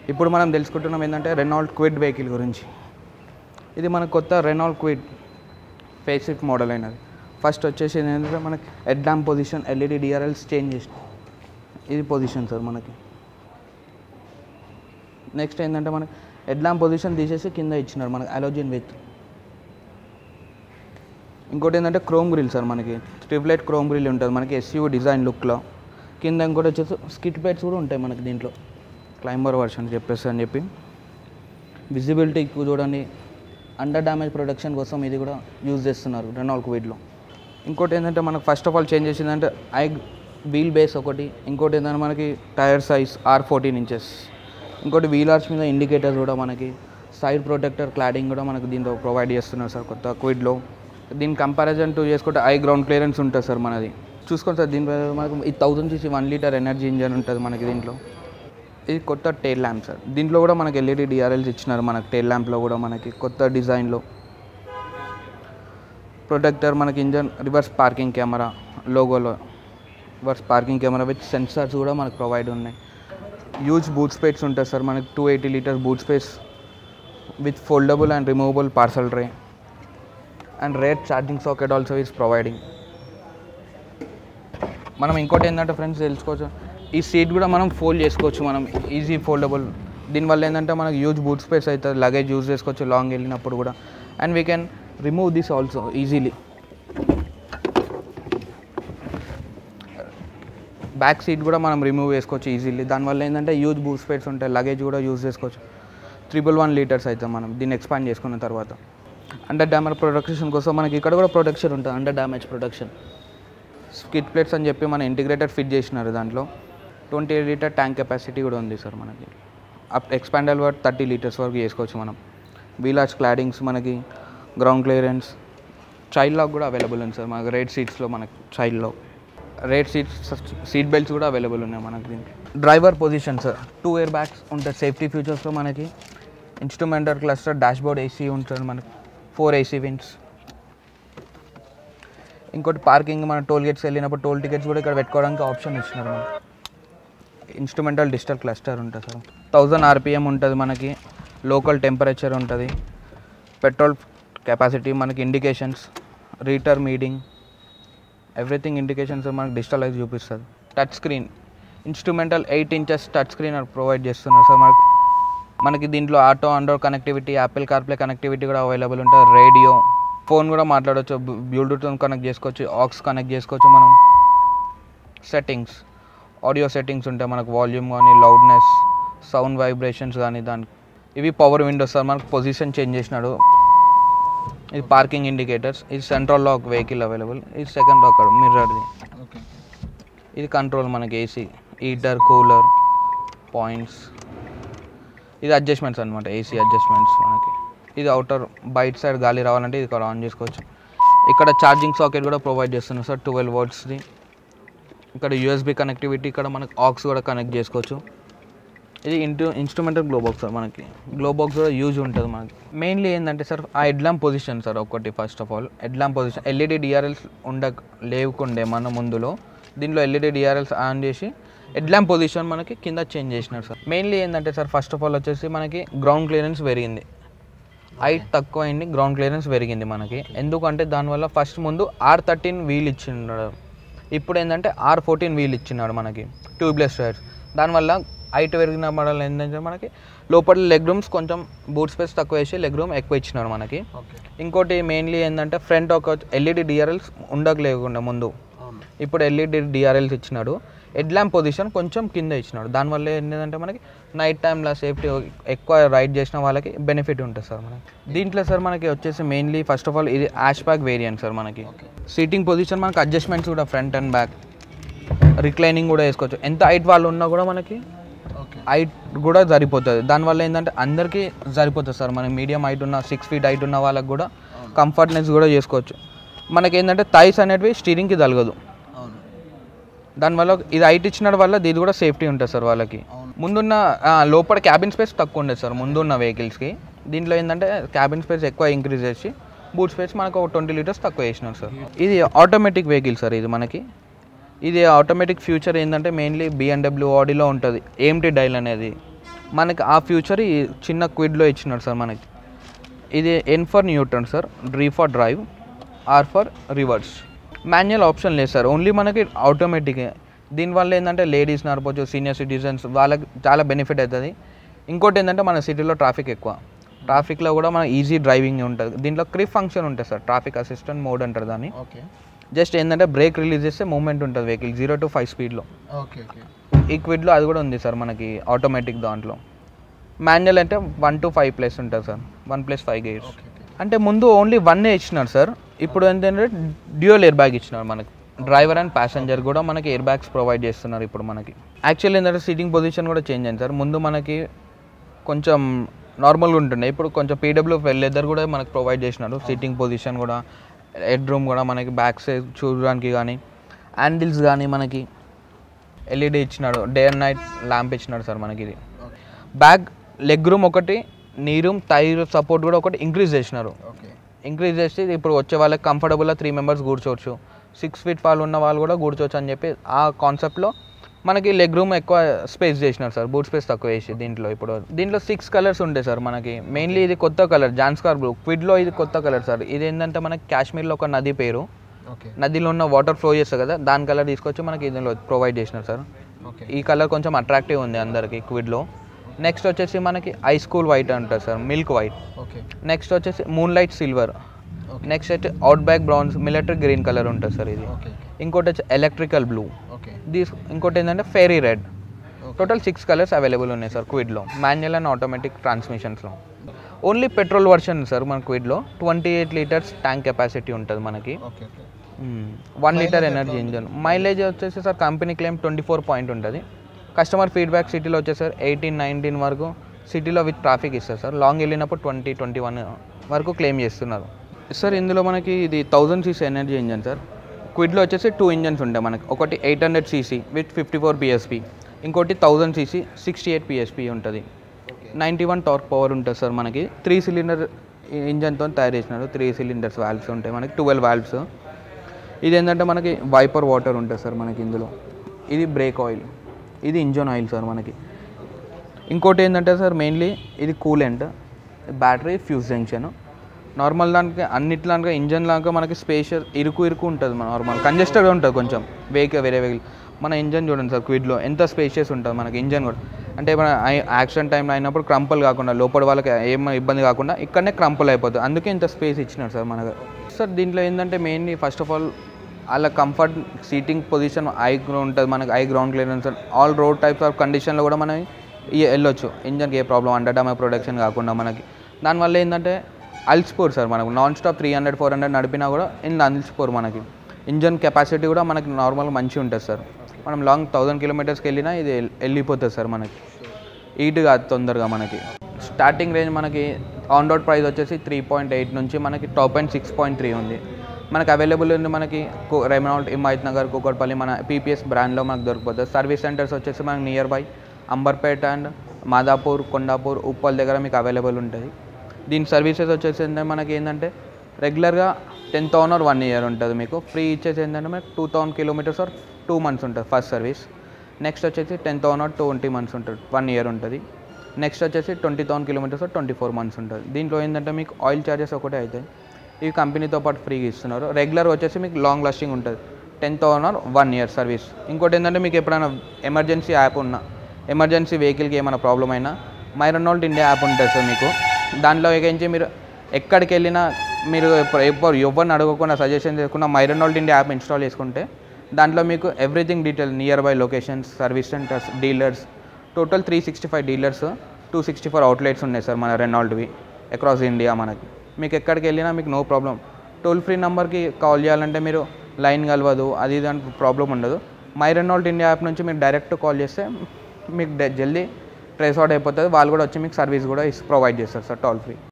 ఇప్పుడు మనం తెలుసుకుంటున్నాం ఏంటంటే రెనాల్డ్ క్విడ్ వెహికల్ గురించి ఇది మన కొత్త Renault Kwid face shift model అయినది ఫస్ట్ వచ్చేసి ఏంటంటే మనకి head lamp position LED DRLs change చేసి ఇది పొజిషన్ సార్ మనకి నెక్స్ట్ ఏంటంటే మనకి హెడ్ ల్యాంప్ పొజిషన్ తీసేసి కింద ఇచ్చినారు మనకి అలోజిన్ విత్ ఇంకోటి ఏంటంటే క్రోమ్ గ్రిల్ సార్ మనకి ట్రిప్లెట్ క్రోమ్ గ్రిల్ ఉంటుంది మనకి ఎస్యూ డిజైన్ లుక్లో కింద ఇంకోటి వచ్చేసి స్కిట్ ప్లేట్స్ కూడా ఉంటాయి మనకి దీంట్లో క్లైంబర్ వర్షన్ చెప్పేసి అని చెప్పి విజిబిలిటీ చూడండి అండర్ డ్యామేజ్ ప్రొటెక్షన్ కోసం ఇది కూడా యూజ్ చేస్తున్నారు రెనాల్డ్ వీడ్లో ఇంకోటి ఏంటంటే మనకు ఫస్ట్ ఆఫ్ ఆల్ చేంజ్ చేసిందంటే ఐ వీల్ బేస్ ఒకటి ఇంకోటి ఏంటంటే మనకి tyre size R fourteen inches ఇంకోటి వీల్ ఆర్చ్ మీద ఇండికేటర్స్ కూడా మనకి సైడ్ ప్రొటెక్టర్ క్లాడింగ్ కూడా మనకి దీంట్లో ప్రొవైడ్ చేస్తున్నారు సార్ కొత్త క్విడ్లో దీని కంపారిజన్ టు చేసుకుంటే ఐ గ్రౌండ్ క్లియరెన్స్ ఉంటుంది సార్ మనది చూసుకోండి సార్ దీని మనకు ఈ thousand CC one litre energy engine ఉంటుంది మనకి దీంట్లో ఇది కొత్త టైల్ ల్యాంప్ సార్ దీంట్లో కూడా మనకి ఎల్ఈడి డిఆర్ఎల్స్ ఇచ్చినారు మనకి టైల్ ల్యాంప్లో కూడా మనకి కొత్త డిజైన్లో ప్రొటెక్టర్ మనకి ఇంజన్ రివర్స్ పార్కింగ్ కెమెరా లోగోలో reverse parking camera with sensors కూడా మనకు ప్రొవైడ్ ఉన్నాయి హ్యూజ్ బూట్ స్పేస్ ఉంటుంది సార్ మనకి two eighty litres boot space with foldable and removable parcel tray and rear charging socket also is providing మనం ఇంకోటి ఏంటంటే friends తెలుసుకోవచ్చు ఈ సీట్ కూడా మనం ఫోల్డ్ చేసుకోవచ్చు మనం ఈజీ ఫోల్డబుల్ దీనివల్ల ఏంటంటే మనకు యూజ్ బూట్ స్పేస్ అవుతుంది లగేజ్ యూజ్ చేసుకోవచ్చు లాంగ్ వెళ్ళినప్పుడు కూడా and we can remove this also easily back seat కూడా మనం రిమూవ్ చేసుకోవచ్చు ఈజీలీ దానివల్ల ఏంటంటే యూజ్ బూట్ స్పేస్ ఉంటాయి లగేజ్ కూడా యూజ్ చేసుకోవచ్చు త్రిబుల్ వన్ లీటర్స్ అవుతాం మనం దీన్ని ఎక్స్పాండ్ చేసుకున్న తర్వాత అండర్ డ్యామేజ్ ప్రొటెక్షన్ కోసం మనకి ఇక్కడ కూడా ప్రొటెక్షన్ ఉంటుంది under damage protection skid plates అని చెప్పి మన ఇంటిగ్రేటెడ్ ఫిట్ చేసినారు దాంట్లో twenty eight litre tank capacity కూడా ఉంది సార్ మనకి up expandable ward thirty litres వరకు చేసుకోవచ్చు మనం వీలార్జ్ క్లాడింగ్స్ మనకి గ్రౌండ్ క్లియరెన్స్ చైల్డ్ లాక్ కూడా అవైలబుల్ ఉంది సార్ మనకి రేట్ సీట్స్లో మనకి చైల్డ్లో రేట్ సీట్స్ సీట్ బెల్ట్స్ కూడా అవైలబుల్ ఉన్నాయి మనకి దీనికి driver position sir two air bags ఉంటాయి సేఫ్టీ ఫీచర్స్లో మనకి ఇన్స్ట్రుమెంటల్ క్లస్టర్ డాష్బోర్డ్ ఏసీ ఉంటుంది మనకి ఫోర్ ఏసీ విన్స్ ఇంకోటి పార్కింగ్ మన టోల్ గేట్స్ వెళ్ళినప్పుడు టోల్ టికెట్స్ కూడా ఇక్కడ పెట్టుకోవడానికి ఆప్షన్ ఇచ్చినారు మనకి ఇన్స్ట్రుమెంటల్ డిజిటల్ క్లస్టర్ ఉంటుంది సార్ థౌజండ్ ఆర్పిఎం ఉంటుంది మనకి లోకల్ టెంపరేచర్ ఉంటుంది పెట్రోల్ కెపాసిటీ మనకి indications meter reading everything indications మనకి డిజిటలైజ్ చూపిస్తుంది touch screen instrumental eight inches touch screen provide చేస్తున్నారు సార్ మనకి మనకి దీంట్లో auto Android connectivity Apple CarPlay connectivity కూడా అవైలబుల్ ఉంటుంది రేడియో ఫోన్ కూడా మాట్లాడవచ్చు బ్లూటూత్ కనెక్ట్ చేసుకోవచ్చు ఆక్స్ కనెక్ట్ చేసుకోవచ్చు మనం సెట్టింగ్స్ ఆడియో సెట్టింగ్స్ ఉంటాయి మనకు వాల్యూమ్ కానీ లౌడ్నెస్ సౌండ్ వైబ్రేషన్స్ కానీ దానికి ఇవి పవర్ విండోస్ సార్ మనకు పొజిషన్ చేంజ్ చేసినాడు ఇది పార్కింగ్ ఇండికేటర్స్ ఇది సెంట్రల్ లాక్ వెహికల్ అవైలబుల్ ఇది సెకండ్ లాక్ మిర్రర్ది ఓకే ఇది కంట్రోల్ మనకి ఏసీ హీటర్ కూలర్ పాయింట్స్ ఇది అడ్జస్ట్మెంట్స్ అనమాట ఏసీ అడ్జస్ట్మెంట్స్ మనకి ఇది అవుటర్ బయట సైడ్ గాలి రావాలంటే ఇది ఇక్కడ ఆన్ చేసుకోవచ్చు ఇక్కడ ఛార్జింగ్ సాకెట్ కూడా ప్రొవైడ్ చేస్తున్నారు సార్ ట్వెల్వ్ వర్డ్స్ది ఇక్కడ యూఎస్బి కనెక్టివిటీ ఇక్కడ మనకి ఆక్స్ కూడా కనెక్ట్ చేసుకోవచ్చు ఇది into instrumental glove box sir మనకి గ్లో బాక్స్ కూడా యూజ్ ఉంటుంది మనకి మెయిన్లీ ఏంటంటే సార్ ఆ హెడ్లాంప్ పొజిషన్ సార్ ఒకటి first of all headlamp position LED DRLs ఉండ లేకుండే మన ముందులో దీంట్లో ఎల్ఈడి డిఆర్ఎల్స్ ఆన్ చేసి హెడ్లాంప్ పొజిషన్ మనకి కింద చేంజ్ చేసినారు సార్ మెయిన్లీ ఏంటంటే సార్ ఫస్ట్ ఆఫ్ ఆల్ వచ్చేసి మనకి గ్రౌండ్ క్లియరెన్స్ పెరిగింది హైట్ తక్కువ అయింది గ్రౌండ్ క్లియరెన్స్ పెరిగింది మనకి ఎందుకంటే దానివల్ల ఫస్ట్ ముందు ఆర్ థర్టీన్ వీల్ ఇచ్చిన్నాడు ఇప్పుడు ఏంటంటే ఆర్ ఫోర్టీన్ వీల్ ఇచ్చినాడు మనకి ట్యూబ్లెస్ టైర్స్ దానివల్ల హైట్ పెరిగిన మోడల్ ఏంటంటే మనకి లోపల లెగ్ రూమ్స్ కొంచెం బూట్ స్పేస్ తక్కువ వేసి లెగ్ రూమ్ ఎక్కువ ఇచ్చినారు మనకి ఓకే ఇంకోటి మెయిన్లీ ఏంటంటే ఫ్రంట్ ఒక ఎల్ఈడి డిఆర్ఎల్స్ ఉండక లేకుండా ముందు అవును ఇప్పుడు ఎల్ఈడి డిఆర్ఎల్స్ ఇచ్చినాడు హెడ్ ల్యాంప్ పొజిషన్ కొంచెం కింద ఇచ్చినాడు దానివల్ల ఏంటంటే మనకి నైట్ టైంలో సేఫ్టీ ఎక్కువ రైడ్ చేసిన వాళ్ళకి బెనిఫిట్ ఉంటుంది సార్ మనకి దీంట్లో సార్ మనకి వచ్చేసి మెయిన్లీ ఫస్ట్ ఆఫ్ ఆల్ ఇది యాష్ బ్యాక్ వేరియంట్ సార్ మనకి సీటింగ్ పొజిషన్ మనకి అడ్జస్ట్మెంట్స్ కూడా ఫ్రంట్ అండ్ బ్యాక్ రిక్లైనింగ్ కూడా వేసుకోవచ్చు ఎంత హైట్ వాళ్ళు ఉన్నా కూడా మనకి ఓకే హైట్ కూడా సరిపోతుంది దానివల్ల ఏంటంటే అందరికీ సరిపోతుంది సార్ మన మీడియం హైట్ ఉన్న సిక్స్ ఫీట్ హైట్ ఉన్న వాళ్ళకి కూడా కంఫర్ట్నెస్ కూడా చేసుకోవచ్చు మనకి ఏంటంటే థైస్ అనేటివి స్టీరింగ్కి తలగదు అవును దానివల్ల ఇది హైట్ ఇచ్చిన వల్ల ఇది కూడా సేఫ్టీ ఉంటుంది సార్ వాళ్ళకి అవును. ముందున్న ఆ, లోపల క్యాబిన్ స్పేస్ తక్కువ ఉండేది సార్ ముందున్న వెహికల్స్కి దీంట్లో ఏంటంటే క్యాబిన్ స్పేస్ ఎక్కువ ఇంక్రీజ్ చేసి బూట్ స్పేస్ మనకు ఒక ట్వంటీ లీటర్స్ తక్కువ వేసినారు సార్ ఇది ఆటోమేటిక్ వెహికల్ సార్ ఇది మనకి ఇది ఆటోమేటిక్ ఫ్యూచర్ ఏంటంటే మెయిన్లీ బిఎండబ్ల్యూ ఆడీలో ఉంటుంది ఏఎంటీ డైల్ అనేది మనకి ఆ ఫ్యూచర్ ఈ చిన్న క్విడ్లో ఇచ్చినాడు సార్ మనకి ఇది N for neutral sir D for drive R for reverse manual option లేదు సార్ ఓన్లీ మనకి ఆటోమేటిక్ దీనివల్ల ఏంటంటే లేడీస్ నడపచ్చు సీనియర్ సిటిజన్స్ వాళ్ళకి చాలా బెనిఫిట్ అవుతుంది ఇంకోటి ఏంటంటే మన సిటీలో ట్రాఫిక్ ఎక్కువ ట్రాఫిక్లో కూడా మన ఈజీ డ్రైవింగ్ ఉంటుంది దీంట్లో క్రిప్ ఫంక్షన్ ఉంటుంది సార్ ట్రాఫిక్ అసిస్టెంట్ మోడ్ అంటారు దాన్ని ఓకే జస్ట్ ఏంటంటే బ్రేక్ రిలీజ్ చేస్తే మూమెంట్ ఉంటుంది వెహికల్ జీరో టు ఫైవ్ స్పీడ్లో ఓకే ఓకే ఈ క్విడ్లో అది కూడా ఉంది సార్ మనకి ఆటోమేటిక్ దాంట్లో మాన్యువల్ అంటే వన్ టు ఫైవ్ ప్లస్ ఉంటుంది sir one plus five gears okay okay అంటే ముందు ఓన్లీ వన్నే ఇచ్చినారు సార్ ఇప్పుడు ఏంటంటే డ్యూయల్ ఎయిర్ బ్యాగ్ ఇచ్చినారు మనకి డ్రైవర్ అండ్ ప్యాసింజర్ కూడా మనకి ఎయిర్ బ్యాగ్స్ ప్రొవైడ్ చేస్తున్నారు ఇప్పుడు మనకి యాక్చువల్లీ ఏంటంటే సీటింగ్ పొజిషన్ కూడా చేంజ్ అయింది సార్ ముందు మనకి కొంచెం నార్మల్గా ఉంటుండే ఇప్పుడు కొంచెం పీడబ్ల్యూ లెదర్ కూడా మనకి ప్రొవైడ్ చేసినారు సీటింగ్ పొజిషన్ కూడా హెడ్ రూమ్ కూడా మనకి బ్యాక్ సైడ్ చూడడానికి కానీ హ్యాండిల్స్ కానీ మనకి ఎల్ఈడి ఇచ్చినాడు డే అండ్ నైట్ ల్యాంప్ ఇచ్చినాడు సార్ మనకి ఇది ఓకే బ్యాగ్ లెగ్ రూమ్ ఒకటి నీ రూమ్ థై సపోర్ట్ కూడా ఒకటి ఇంక్రీజ్ చేసినారు ఓకే ఇంక్రీజ్ చేసి ఇప్పుడు వచ్చే వాళ్ళకి కంఫర్టబుల్గా త్రీ మెంబర్స్ కూర్చోవచ్చు సిక్స్ ఫీట్ వాళ్ళు ఉన్న వాళ్ళు కూడా కూర్చోవచ్చు అని చెప్పి ఆ కాన్సెప్ట్లో మనకి లెగ్ రూమ్ ఎక్కువ స్పేస్ చేసినారు సార్ బూట్ స్పేస్ తక్కువ వేసి దీంట్లో ఇప్పుడు దీంట్లో సిక్స్ కలర్స్ ఉంటాయి సార్ మనకి మెయిన్లీ ఇది కొత్త కలర్ జాన్స్కార్ బ్లూ క్విడ్లో ఇది కొత్త కలర్ సార్ ఇది ఏంటంటే మనకి కాశ్మీర్లో ఒక నది పేరు ఓకే నదిలో ఉన్న వాటర్ ఫ్లో చేస్తుంది కదా దాని కలర్ తీసుకొచ్చి మనకి ఇందులో ప్రొవైడ్ చేసినారు సార్ ఓకే ఈ కలర్ కొంచెం అట్రాక్టివ్ ఉంది అందరికి క్విడ్లో నెక్స్ట్ వచ్చేసి మనకి ఐ స్కూల్ వైట్ అంటారు sir milk white okay next వచ్చేసి moon light silver okay next అయితే outback bronze military green colour ఉంటుంది సార్ ఇది ఓకే ఇంకోటి వచ్చి ఎలక్ట్రికల్ బ్లూ ఓకే దీస్ ఇంకోటి ఏంటంటే fiery red okay total six colours available ఉన్నాయి సార్ క్విడ్లో మాన్యువల్ అండ్ ఆటోమేటిక్ ట్రాన్స్మిషన్స్లో ఓన్లీ పెట్రోల్ వర్షన్ సార్ మన క్విడ్లో twenty eight litres tank capacity ఉంటుంది మనకి okay okay one litre energy engine mileage వచ్చేసి sir company claim twenty four point ఉంటుంది customer feedback సిటీలో వచ్చేసి సార్ ఎయిటీన్ నైన్టీన్ వరకు సిటీలో విత్ ట్రాఫిక్ ఇస్తారు సార్ లాంగ్ వెళ్ళినప్పుడు ట్వంటీ ట్వంటీ వన్ వరకు క్లెయిమ్ చేస్తున్నారు సార్ ఇందులో మనకి ఇది thousand CC energy engine sir క్విడ్లో వచ్చేసి టూ ఇంజన్స్ ఉంటాయి మనకి ఒకటి eight hundred CC with fifty four PSP ఇంకోటి thousand CC sixty eight PSP ఉంటుంది okay ninety one torque power ఉంటుంది సార్ మనకి త్రీ సిలిండర్ ఇంజన్తో తయారు చేసినారు త్రీ సిలిండర్స్ వాల్వ్స్ ఉంటాయి మనకి ట్వెల్వ్ వాల్వ్స్ ఇది ఏంటంటే మనకి వైపర్ వాటర్ ఉంటుంది సార్ మనకి ఇందులో ఇది బ్రేక్ ఆయిల్ ఇది ఇంజన్ ఆయిల్ సార్ మనకి ఇంకోటి ఏంటంటే సార్ మెయిన్లీ ఇది coolant battery fuse junction normal దానికి అన్నిట్లాగా ఇంజన్ లాగా మనకి స్పేషియస్ ఇరుకు ఇరుకు ఉంటుంది మన నార్మల్ కంజెస్టెడ్ ఉంటుంది కొంచెం వెహికల్ వేరే వెహికల్ మన ఇంజన్ చూడండి సార్ క్విడ్లో ఎంత స్పేషియస్ ఉంటుంది మనకి ఇంజన్ కూడా అంటే మన యాక్సిడెంట్ టైంలో అయినప్పుడు క్రంపుల్ కాకుండా లోపల వాళ్ళకి ఏం ఇబ్బంది కాకుండా ఇక్కడనే క్రంపుల్ అయిపోతుంది అందుకే ఇంత స్పేస్ ఇచ్చినారు సార్ మనకు సార్ దీంట్లో ఏంటంటే మెయిన్లీ ఫస్ట్ ఆఫ్ ఆల్ వాళ్ళ కంఫర్ట్ సీటింగ్ పొజిషన్ ఐ ఉంటుంది మనకి high ground clearance all road types of కండిషన్లో కూడా మనం ఇ- వెళ్ళొచ్చు ఇంజన్కి ఏ ప్రాబ్లం అండర్ డామే ప్రొడక్షన్ కాకుండా మనకి దానివల్ల ఏంటంటే అల్సిపోరు సార్ మనకు non stop three hundred four hundred నడిపినా కూడా ఇందులో అల్సిపోరు మనకి ఇంజన్ కెపాసిటీ కూడా మనకి నార్మల్గా మంచిగా ఉంటుంది సార్ మనం లాంగ్ థౌజండ్ కిలోమీటర్స్కి వెళ్ళినా ఇది వెళ్- వెళ్ళిపోతుంది సార్ మనకి ఈట్ కాదు తొందరగా మనకి స్టార్టింగ్ రేంజ్ మనకి ఆన్ రోడ్ ప్రైస్ వచ్చేసి త్రీ పాయింట్ ఎయిట్ నుంచి మనకి top and six point three ఉంది మనకి అవైలబుల్ ఉంది మనకి రెమనాల్డ్ హిమాయత్ నగర్ కూకట్పల్లి మన పీపీఎస్ బ్రాండ్లో మనకు దొరికిపోతుంది సర్వీస్ సెంటర్స్ వచ్చేసి మనకి nearby Amberpet and Madhapur Kondapur Uppal దగ్గర మీకు అవైలబుల్ ఉంటుంది దీని సర్వీసెస్ వచ్చేసి ఏంటంటే మనకి ఏంటంటే రెగ్యులర్గా ten thousand or one year ఉంటుంది మీకు ఫ్రీ ఇచ్చేసి ఏంటంటే మనకి two thousand kilometres or two months ఉంటుంది ఫస్ట్ సర్వీస్ నెక్స్ట్ వచ్చేసి ten thousand or twenty months ఉంటుంది వన్ ఇయర్ ఉంటుంది నెక్స్ట్ వచ్చేసి twenty thousand kilometres or twenty four months ఉంటుంది దీంట్లో ఏంటంటే మీకు ఆయిల్ చార్జెస్ ఒకటే అవుతాయి ఇవి కంపెనీతో పాటు ఫ్రీగా ఇస్తున్నారు రెగ్యులర్ వచ్చేసి మీకు లాంగ్ లాస్టింగ్ ఉంటుంది ten thousand or one year service ఇంకోటి ఏంటంటే మీకు ఎప్పుడైనా ఎమర్జెన్సీ యాప్ ఉన్నా ఎమర్జెన్సీ వెహికల్కి ఏమైనా ప్రాబ్లం అయినా మైరనోల్ట్ ఇండియా యాప్ ఉంటుంది సార్ మీకు దాంట్లో ఎగించి మీరు ఎక్కడికి వెళ్ళినా మీరు ఎప్పుడు ఎవ్వరు ఎవరిని అడగకుండా సజెషన్ చేసుకున్న మైరనోల్ట్ ఇండియా యాప్ ఇన్స్టాల్ చేసుకుంటే దాంట్లో మీకు everything detail nearby locations service centres dealers total three sixty five dealers two sixty four outlets ఉన్నాయి సార్ మన రెనాల్డ్వి అక్రాస్ ఇండియా మనకి మీకు ఎక్కడికి వెళ్ళినా మీకు నో ప్రాబ్లం టోల్ ఫ్రీ నెంబర్కి కాల్ చేయాలంటే మీరు లైన్ కలవదు అది ఇది అని ప్రాబ్లం ఉండదు మై రెనాల్ట్ ఇండియా యాప్ నుంచి మీరు డైరెక్ట్ కాల్ చేస్తే మీకు డ- జల్దీ ట్రేస్ అవుట్ అయిపోతుంది వాళ్ళు కూడా వచ్చి మీకు సర్వీస్ కూడా ప్రొవైడ్ చేస్తారు సార్ టోల్ ఫ్రీ